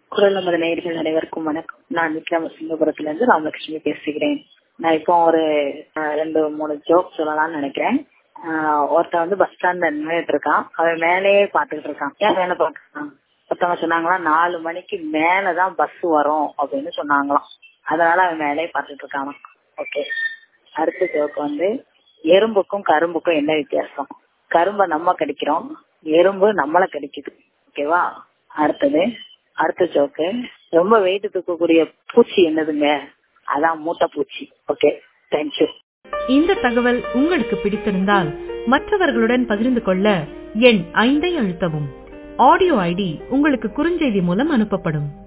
குரல் நமது நேயர்கள் அனைவருக்கும் வணக்கம் நான் விக்ரம சிங்கபுரத்துல இருந்து ராமலட்சுமி பேசுகிறேன் நான் இப்போ ஒரு அஹ், ரெண்டு மூணு ஜோக் சொல்லலாம்னு நினைக்கிறேன் ஆஹ், ஒருத்தன் வந்து பஸ் ஸ்டாண்ட்ல நின்றுட்டு இருக்கான் அவன் மேலேயே பாத்துக்கிட்டு இருக்கான் ஏன் மேல பாக்குறான் ஒருத்தவங்க சொன்னாங்களா நாலு மணிக்கு மேலதான் பஸ் வரும் அப்படின்னு சொன்னாங்களாம் அதனால அவன் மேலேயே பாத்துட்டு இருக்கான் ஓகே அடுத்த ஜோக் வந்து எறும்புக்கும் கரும்புக்கும் என்ன வித்தியாசம் கரும்பை நம்ம கடிக்கிறோம் எறும்பு நம்மள கடிக்குது ஓகேவா அடுத்தது அடுத்த ஜோக்கு ரொம்ப வெயிட் தூக்கக்கூடிய பூச்சி என்னதுங்க அதான் மூட்டை பூச்சி ஓகே தேங்க்யூ இந்த தகவல் உங்களுக்கு பிடித்திருந்தால் மற்றவர்களுடன் பகிர்ந்து கொள்ள எண் ஐந்தை அழுத்தவும் ஆடியோ ஐடி உங்களுக்கு குறுஞ்செய்தி மூலம் அனுப்பப்படும்